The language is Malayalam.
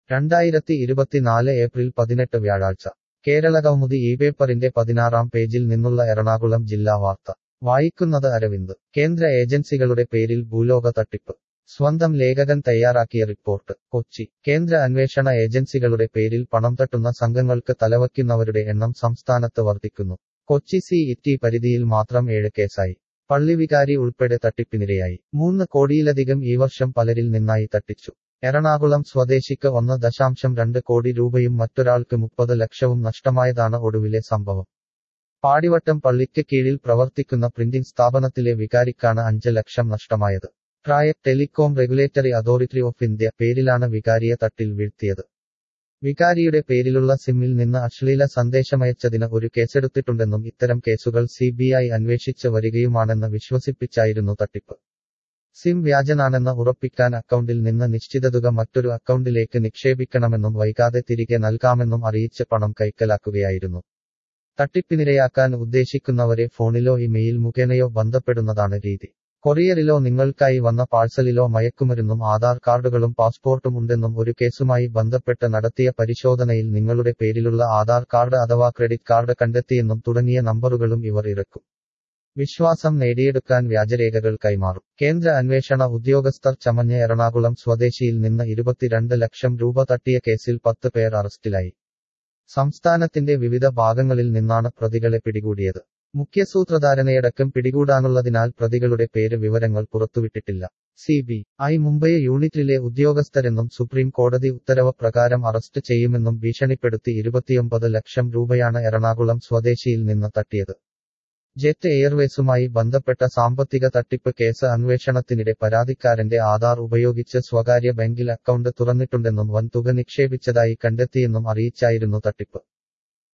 രണ്ടായിരത്തി ഇരുപത്തിനാല് ഏപ്രിൽ പതിനെട്ട് വ്യാഴാഴ്ച കേരളകൗമുദി ഈ പേപ്പറിന്റെ പതിനാറാം പേജിൽ നിന്നുള്ള എറണാകുളം ജില്ലാ വാർത്ത വായിക്കുന്നത് അരവിന്ദ് കേന്ദ്ര ഏജൻസികളുടെ പേരിൽ ഭൂലോക തട്ടിപ്പ് സ്വന്തം ലേഖകൻ തയ്യാറാക്കിയ റിപ്പോർട്ട് കൊച്ചി കേന്ദ്ര അന്വേഷണ ഏജൻസികളുടെ പേരിൽ പണം തട്ടുന്ന സംഘങ്ങൾക്ക് തലവയ്ക്കുന്നവരുടെ എണ്ണം സംസ്ഥാനത്ത് വർദ്ധിക്കുന്നു കൊച്ചി സി ഇറ്റി പരിധിയിൽ മാത്രം ഏഴ് കേസായി പള്ളിവികാരി ഉൾപ്പെടെ തട്ടിപ്പിനിരയായി മൂന്ന് കോടിയിലധികം ഈ വർഷം പലരിൽ നിന്നായി തട്ടിച്ചു എറണാകുളം സ്വദേശിക്ക് ഒന്ന് ദശാംശം രണ്ട് കോടി രൂപയും മറ്റൊരാൾക്ക് മുപ്പത് ലക്ഷവും നഷ്ടമായതാണ് ഒടുവിലെ സംഭവം പാടിവട്ടം പള്ളിക്ക് കീഴിൽ പ്രവർത്തിക്കുന്ന പ്രിന്റിംഗ് സ്ഥാപനത്തിലെ വികാരിക്കാണ് അഞ്ച് ലക്ഷം നഷ്ടമായത് ട്രായക് telecom regulatory authority of India പേരിലാണ് വികാരിയെ തട്ടിൽ വീഴ്ത്തിയത് വികാരിയുടെ പേരിലുള്ള സിമ്മിൽ നിന്ന് അശ്ലീല സന്ദേശമയച്ചതിന് ഒരു കേസെടുത്തിട്ടുണ്ടെന്നും ഇത്തരം കേസുകൾ സി അന്വേഷിച്ച് വരികയുമാണെന്ന് വിശ്വസിപ്പിച്ചായിരുന്നു തട്ടിപ്പ് സിം വ്യാജനാണെന്ന് ഉറപ്പിക്കാൻ അക്കൗണ്ടിൽ നിന്ന് നിശ്ചിത തുക മറ്റൊരു അക്കൗണ്ടിലേക്ക് നിക്ഷേപിക്കണമെന്നും വൈകാതെ തിരികെ നൽകാമെന്നും അറിയിച്ച് പണം കൈക്കലാക്കുകയായിരുന്നു തട്ടിപ്പിനിരയാക്കാൻ ഉദ്ദേശിക്കുന്നവരെ ഫോണിലോ ഇമെയിൽ മുഖേനയോ ബന്ധപ്പെടുന്നതാണ് രീതി കൊറിയറിലോ നിങ്ങൾക്കായി വന്ന പാഴ്സലിലോ മയക്കുമരുന്നും ആധാർ കാർഡുകളും പാസ്പോർട്ടും ഉണ്ടെന്നും ഒരു കേസുമായി ബന്ധപ്പെട്ട് നടത്തിയ പരിശോധനയിൽ നിങ്ങളുടെ പേരിലുള്ള ആധാർ കാർഡ് അഥവാ ക്രെഡിറ്റ് കാർഡ് കണ്ടെത്തിയെന്നും തുടങ്ങിയ നമ്പറുകളും ഇവർ ഇറക്കും വിശ്വാസം നേടിയെടുക്കാൻ വ്യാജരേഖകൾ കൈമാറും കേന്ദ്ര അന്വേഷണ ഉദ്യോഗസ്ഥർ ചമഞ്ഞ എറണാകുളം സ്വദേശിയിൽ നിന്ന് ഇരുപത്തിരണ്ട് ലക്ഷം രൂപ തട്ടിയ കേസിൽ പത്ത് പേർ അറസ്റ്റിലായി സംസ്ഥാനത്തിന്റെ വിവിധ ഭാഗങ്ങളിൽ നിന്നാണ് പ്രതികളെ പിടികൂടിയത് മുഖ്യസൂത്രധാരനയടക്കം പിടികൂടാനുള്ളതിനാൽ പ്രതികളുടെ പേര് വിവരങ്ങൾ പുറത്തുവിട്ടിട്ടില്ല സി ബി ഐ മുംബൈ യൂണിറ്റിലെ ഉദ്യോഗസ്ഥരെന്നും സുപ്രീം കോടതി ഉത്തരവ് പ്രകാരം അറസ്റ്റ് ചെയ്യുമെന്നും ഭീഷണിപ്പെടുത്തി ഇരുപത്തിയൊമ്പത് ലക്ഷം രൂപയാണ് എറണാകുളം സ്വദേശിയിൽ നിന്ന് തട്ടിയത് ജെറ്റ് എയർവേസുമായി ബന്ധപ്പെട്ട സാമ്പത്തിക തട്ടിപ്പ് കേസ് അന്വേഷണത്തിനിടെ പരാതിക്കാരന്റെ ആധാർ ഉപയോഗിച്ച് സ്വകാര്യ ബാങ്കിൽ അക്കൗണ്ട് തുറന്നിട്ടുണ്ടെന്നും വൻതുക നിക്ഷേപിച്ചതായി കണ്ടെത്തിയെന്നും അറിയിച്ചായിരുന്നു തട്ടിപ്പ്